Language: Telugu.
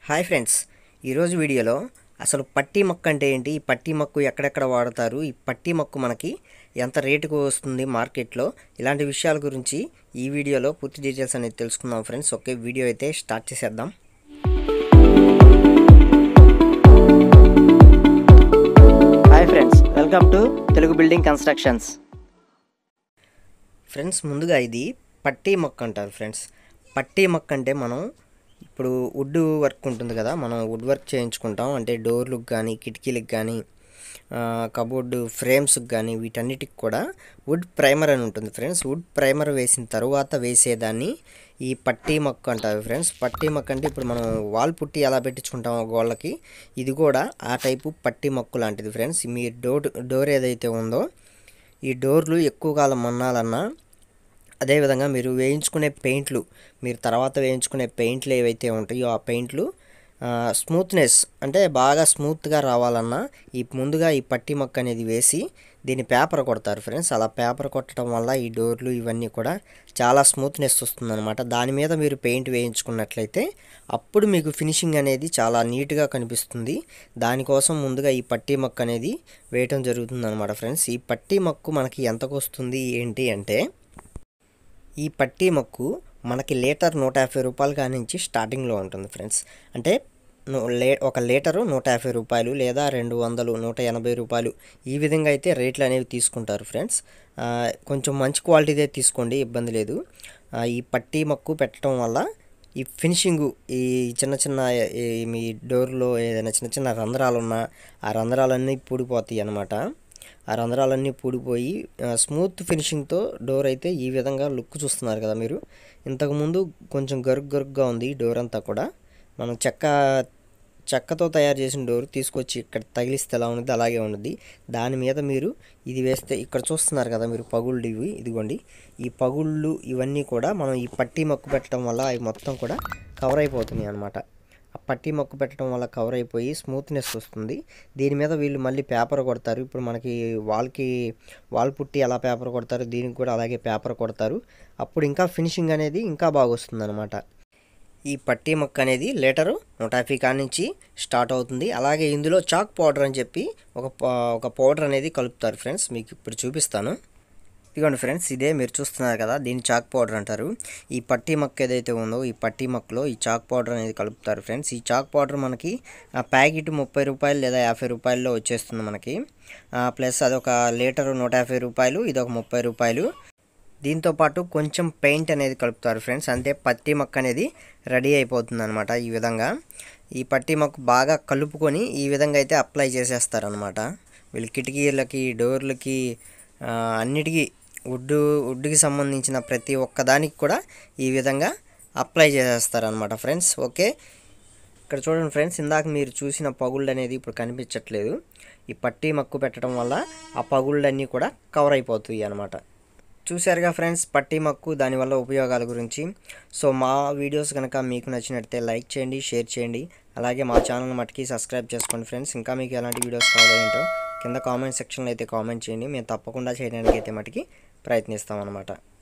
హాయ్ ఫ్రెండ్స్ ఈరోజు వీడియోలో అసలు పట్టీ మొక్క అంటే ఏంటి ఈ పట్టీ మొక్కు ఎక్కడెక్కడ వాడతారు ఈ పట్టీ మొక్కు మనకి ఎంత రేటుకు వస్తుంది మార్కెట్లో ఇలాంటి విషయాల గురించి ఈ వీడియోలో పూర్తి డీటెయిల్స్ అనేది తెలుసుకుందాం ఫ్రెండ్స్ ఓకే వీడియో అయితే స్టార్ట్ చేసేద్దాం hi friends welcome to Telugu building constructions friends ముందుగా ఇది పట్టీ మొక్క అంటారు ఫ్రెండ్స్ పట్టీ మొక్క అంటే మనం ఇప్పుడు వుడ్ వర్క్ ఉంటుంది కదా మనం వుడ్ వర్క్ చేయించుకుంటాం అంటే డోర్లకు కానీ కిటికీలకు కానీ కబోర్డ్ ఫ్రేమ్స్కి కానీ వీటన్నిటికి కూడా వుడ్ ప్రైమర్ అని ఉంటుంది ఫ్రెండ్స్ వుడ్ ప్రైమర్ వేసిన తర్వాత వేసేదాన్ని ఈ పట్టీ మొక్క అంటారు ఫ్రెండ్స్ పట్టీ మొక్క అంటే ఇప్పుడు మనం వాల్ పుట్టి ఎలా పెట్టించుకుంటామో గోళ్ళకి ఇది కూడా ఆ టైపు పట్టీ మొక్కు లాంటిది ఫ్రెండ్స్ మీ డోర్ డోర్ ఏదైతే ఉందో ఈ డోర్లు ఎక్కువ కాలం మన్నాలన్నా అదేవిధంగా మీరు వేయించుకునే పెయింట్లు మీరు తర్వాత వేయించుకునే పెయింట్లు ఏవైతే ఉంటాయో ఆ పెయింట్లు స్మూత్నెస్ అంటే బాగా స్మూత్గా రావాలన్నా ఈ ముందుగా ఈ పట్టి మొక్క అనేది వేసి దీన్ని పేపర్ కొడతారు ఫ్రెండ్స్ అలా పేపర్ కొట్టడం వల్ల ఈ డోర్లు ఇవన్నీ కూడా చాలా స్మూత్నెస్ వస్తుందన్నమాట దాని మీద మీరు పెయింట్ వేయించుకున్నట్లయితే అప్పుడు మీకు ఫినిషింగ్ అనేది చాలా నీట్గా కనిపిస్తుంది దానికోసం ముందుగా ఈ పట్టీ మొక్క అనేది వేయటం జరుగుతుంది అనమాట ఫ్రెండ్స్ ఈ పట్టీ మొక్కు మనకి ఎంతకు వస్తుంది ఏంటి అంటే ఈ పట్టీ మొక్కు మనకి లీటర్ నూట యాభై రూపాయల కాడి నుంచి స్టార్టింగ్లో ఉంటుంది ఫ్రెండ్స్ అంటే ను- లే ఒక లీటరు నూట యాభై రూపాయలు లేదా రెండు వందలు నూట ఎనభై రూపాయలు ఈ విధంగా అయితే రేట్లు అనేవి తీసుకుంటారు ఫ్రెండ్స్ ఆ, కొంచెం మంచి క్వాలిటీదే తీసుకోండి ఇబ్బంది లేదు ఆ, ఈ పట్టీ మొక్కు పెట్టడం వల్ల ఈ ఫినిషింగు ఈ చిన్న చిన్న ఈ మీ డోర్లో ఏదైనా చిన్న చిన్న రంధ్రాలు ఉన్నా ఆ రంధ్రాలన్నీ పూడిపోతాయి అన్నమాట ఆ రంధ్రాలన్నీ పూడిపోయి ఆ, స్మూత్ ఫినిషింగ్తో డోర్ అయితే ఈ విధంగా లుక్ చూస్తున్నారు కదా మీరు ఇంతకుముందు కొంచెం గరుగ్ గరుగ్గా ఉంది ఈ డోర్ అంతా కూడా మనం చెక్క చెక్కతో తయారు చేసిన డోర్ తీసుకొచ్చి ఇక్కడ తగిలిస్తే ఎలా ఉంటుంది అలాగే ఉంటుంది దాని మీద మీరు ఇది వేస్తే ఇక్కడ చూస్తున్నారు కదా మీరు పగుళ్ళు ఇవి ఇదిగోండి ఈ పగుళ్ళు ఇవన్నీ కూడా మనం ఈ పట్టీ మొక్కు పెట్టడం వల్ల అవి మొత్తం కూడా కవర్ అయిపోతున్నాయి అనమాట ఆ పట్టీ మొక్కు పెట్టడం వల్ల కవర్ అయిపోయి స్మూత్నెస్ వస్తుంది దీని మీద వీళ్ళు మళ్ళీ పేపర్ కొడతారు ఇప్పుడు మనకి వాల్కి వాల్ పుట్టి ఎలా పేపర్ కొడతారు దీనికి కూడా అలాగే పేపర్ కొడతారు అప్పుడు ఇంకా ఫినిషింగ్ అనేది ఇంకా బాగా వస్తుంది ఈ పట్టీ మొక్క అనేది లీటరు నూట యాభై కాడ నుంచి స్టార్ట్ అవుతుంది అలాగే ఇందులో చాక్ పౌడర్ అని చెప్పి ఒక ప- ఒక పౌడర్ అనేది కలుపుతారు ఫ్రెండ్స్ మీకు ఇప్పుడు చూపిస్తాను ఇదిగోండి ఫ్రెండ్స్ ఇదే మీరు చూస్తున్నారు కదా దీన్ని చాక్ పౌడర్ అంటారు ఈ పట్టీ మొక్క ఏదైతే ఉందో ఈ పట్టీ మొక్కలో ఈ చాక్ పౌడర్ అనేది కలుపుతారు ఫ్రెండ్స్ ఈ చాక్ పౌడర్ మనకి ఆ ప్యాకెట్ ముప్పై రూపాయలు లేదా యాభై రూపాయల్లో వచ్చేస్తుంది మనకి ఆ, ప్లస్ అదొక లీటరు నూట యాభై రూపాయలు ఇది ఒక ముప్పై రూపాయలు దీంతో పాటు కొంచెం పెయింట్ అనేది కలుపుతారు ఫ్రెండ్స్ అంటే పత్తి మొక్క అనేది రెడీ అయిపోతుంది అనమాట ఈ విధంగా ఈ పత్తి మొక్క బాగా కలుపుకొని ఈ విధంగా అయితే అప్లై చేసేస్తారనమాట వీళ్ళు కిటికీలకి డోర్లకి ఆ, అన్నిటికీ వుడ్ వుడ్కి సంబంధించిన ప్రతి ఒక్క దానికి కూడా ఈ విధంగా అప్లై చేసేస్తారనమాట ఫ్రెండ్స్ ఓకే ఇక్కడ చూడండి ఫ్రెండ్స్ ఇందాక మీరు చూసిన పగుళ్ళు అనేది ఇప్పుడు కనిపించట్లేదు ఈ పట్టీ మక్కు పెట్టడం వల్ల ఆ పగుళ్ళన్నీ కూడా కవర్ అయిపోతాయి అన్నమాట చూశారుగా ఫ్రెండ్స్ పట్టీ మక్కు దానివల్ల ఉపయోగాల గురించి సో మా వీడియోస్ కనుక మీకు నచ్చినట్లయితే లైక్ చేయండి షేర్ చేయండి అలాగే మా ఛానల్ మటుకి సబ్స్క్రైబ్ చేసుకోండి ఫ్రెండ్స్ ఇంకా మీకు ఎలాంటి వీడియోస్ కావాలేంటో కింద కామెంట్ సెక్షన్లో అయితే కామెంట్ చేయండి మేము తప్పకుండా చేయడానికి అయితే మటుకి ప్రయత్నిస్తాం అనమాట